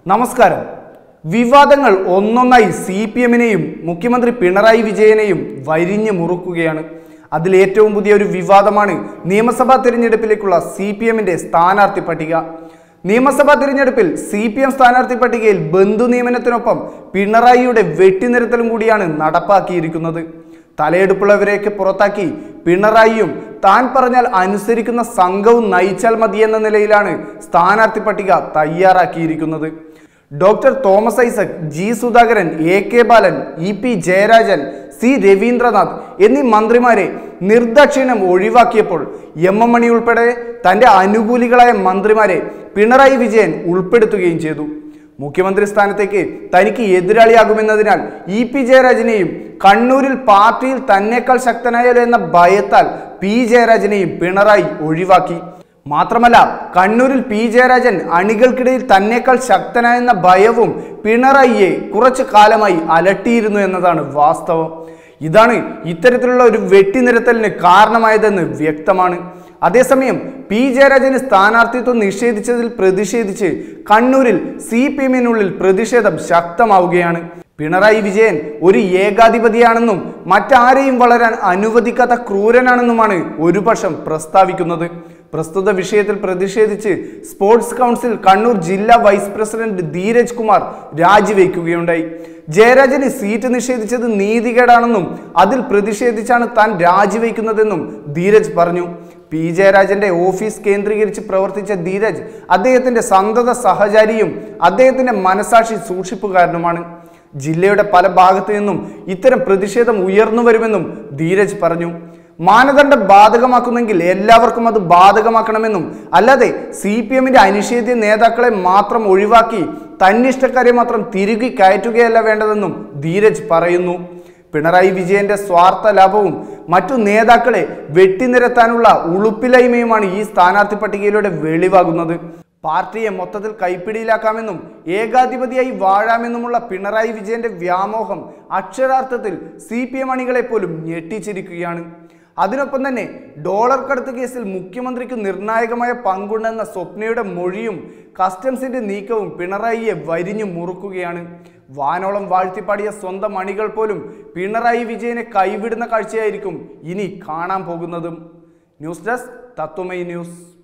നമസ്കാരം വിവാദങ്ങൾ ഒന്നൊന്നായി സി പി എമ്മിനെയും മുഖ്യമന്ത്രി പിണറായി വിജയനെയും വരിഞ്ഞു മുറുക്കുകയാണ് അതിൽ ഏറ്റവും പുതിയ ഒരു വിവാദമാണ് നിയമസഭാ തിരഞ്ഞെടുപ്പിലേക്കുള്ള സി പി എമ്മിന്റെ സ്ഥാനാർത്ഥി പട്ടിക നിയമസഭാ തിരഞ്ഞെടുപ്പിൽ സി പി എം സ്ഥാനാർത്ഥി പട്ടികയിൽ ബന്ധു നിയമനത്തിനൊപ്പം പിണറായിയുടെ വെട്ടിനിരത്തലും കൂടിയാണ് നടപ്പാക്കിയിരിക്കുന്നത് തലയെടുപ്പുള്ളവരെയൊക്കെ പുറത്താക്കി പിണറായിയും താൻ പറഞ്ഞാൽ അനുസരിക്കുന്ന സംഘവും നയിച്ചാൽ മതിയെന്ന നിലയിലാണ് സ്ഥാനാർത്ഥി പട്ടിക തയ്യാറാക്കിയിരിക്കുന്നത് doctor Thomas Isaac G Sudhakaran A K Balan E P Jayarajan C Raveendranath എന്നീ മന്ത്രിമാരെ നിർദക്ഷിണം ഒഴിവാക്കിയപ്പോൾ എം എം മണി ഉൾപ്പെടെ തന്റെ അനുകൂലികളായ മന്ത്രിമാരെ പിണറായി വിജയൻ ഉൾപ്പെടുത്തുകയും ചെയ്തു മുഖ്യമന്ത്രി സ്ഥാനത്തേക്ക് തനിക്ക് എതിരാളിയാകുമെന്നതിനാൽ ഇ പി ജയരാജനെയും കണ്ണൂരിൽ പാർട്ടിയിൽ തന്നെക്കാൾ ശക്തനായാലോ എന്ന ഭയത്താൽ പി ജയരാജനെയും പിണറായി ഒഴിവാക്കി മാത്രമല്ല കണ്ണൂരിൽ പി ജയരാജൻ അണികൾക്കിടയിൽ തന്നെക്കാൾ ശക്തനായെന്ന ഭയവും പിണറായിയെ കുറച്ചു കാലമായി അലട്ടിയിരുന്നു എന്നതാണ് വാസ്തവം ഇതാണ് ഇത്തരത്തിലുള്ള ഒരു വെട്ടിനിരത്തലിന് കാരണമായതെന്ന് വ്യക്തമാണ് അതേസമയം പി ജയരാജന് സ്ഥാനാർത്ഥിത്വം നിഷേധിച്ചതിൽ പ്രതിഷേധിച്ച് കണ്ണൂരിൽ സി പി എമ്മിനുള്ളിൽ പ്രതിഷേധം ശക്തമാവുകയാണ് പിണറായി വിജയൻ ഒരു ഏകാധിപതിയാണെന്നും മറ്റാരെയും വളരാൻ അനുവദിക്കാത്ത ക്രൂരനാണെന്നുമാണ് ഒരു പക്ഷം പ്രസ്താവിക്കുന്നത് പ്രസ്തുത വിഷയത്തിൽ പ്രതിഷേധിച്ച് സ്പോർട്സ് കൗൺസിൽ കണ്ണൂർ ജില്ലാ വൈസ് പ്രസിഡന്റ് ധീരജ് കുമാർ രാജിവെക്കുകയുണ്ടായി ജയരാജന് സീറ്റ് നിഷേധിച്ചത് നീതികേടാണെന്നും അതിൽ പ്രതിഷേധിച്ചാണ് താൻ രാജിവെക്കുന്നതെന്നും ധീരജ് പറഞ്ഞു പി ജയരാജന്റെ ഓഫീസ് കേന്ദ്രീകരിച്ച് പ്രവർത്തിച്ച ധീരജ് അദ്ദേഹത്തിന്റെ സന്തത സഹചാരിയും അദ്ദേഹത്തിന്റെ മനസാക്ഷി സൂക്ഷിപ്പുകാരനുമാണ് ജില്ലയുടെ പല ഭാഗത്തു നിന്നും ഇത്തരം പ്രതിഷേധം ഉയർന്നു വരുമെന്നും ധീരജ് പറഞ്ഞു മാനദണ്ഡം ബാധകമാക്കുന്നെങ്കിൽ എല്ലാവർക്കും അത് ബാധകമാക്കണമെന്നും അല്ലാതെ സി പി എമ്മിന്റെ അനിഷേധ്യ നേതാക്കളെ മാത്രം ഒഴിവാക്കി തന്നിഷ്ടക്കാരെ മാത്രം തിരുകി കയറ്റുകയല്ല വേണ്ടതെന്നും ധീരജ് പറയുന്നു പിണറായി വിജയന്റെ സ്വാർത്ഥ ലാഭവും മറ്റു നേതാക്കളെ വെട്ടിനിരത്താനുള്ള ഉളുപ്പില്ലായ്മയുമാണ് ഈ സ്ഥാനാർത്ഥി പട്ടികയിലൂടെ വെളിവാകുന്നത് പാർട്ടിയെ മൊത്തത്തിൽ കൈപ്പിടിയിലാക്കാമെന്നും ഏകാധിപതിയായി വാഴാമെന്നുമുള്ള പിണറായി വിജയന്റെ വ്യാമോഹം അക്ഷരാർത്ഥത്തിൽ സി പി എം അണികളെ പോലും ഞെട്ടിച്ചിരിക്കുകയാണ് അതിനൊപ്പം തന്നെ ഡോളർ കടത്ത് കേസിൽ മുഖ്യമന്ത്രിക്ക് നിർണായകമായ പങ്കുണ്ടെന്ന സ്വപ്നയുടെ മൊഴിയും കസ്റ്റംസിന്റെ നീക്കവും പിണറായിയെ വരിഞ്ഞു മുറുക്കുകയാണ് വാനോളം വാഴ്ത്തിപ്പാടിയ സ്വന്തം അണികൾ പോലും പിണറായി വിജയനെ കൈവിടുന്ന കാഴ്ചയായിരിക്കും ഇനി കാണാൻ പോകുന്നതും ന്യൂസ് ഡെസ്ക് തത്വമൈ ന്യൂസ്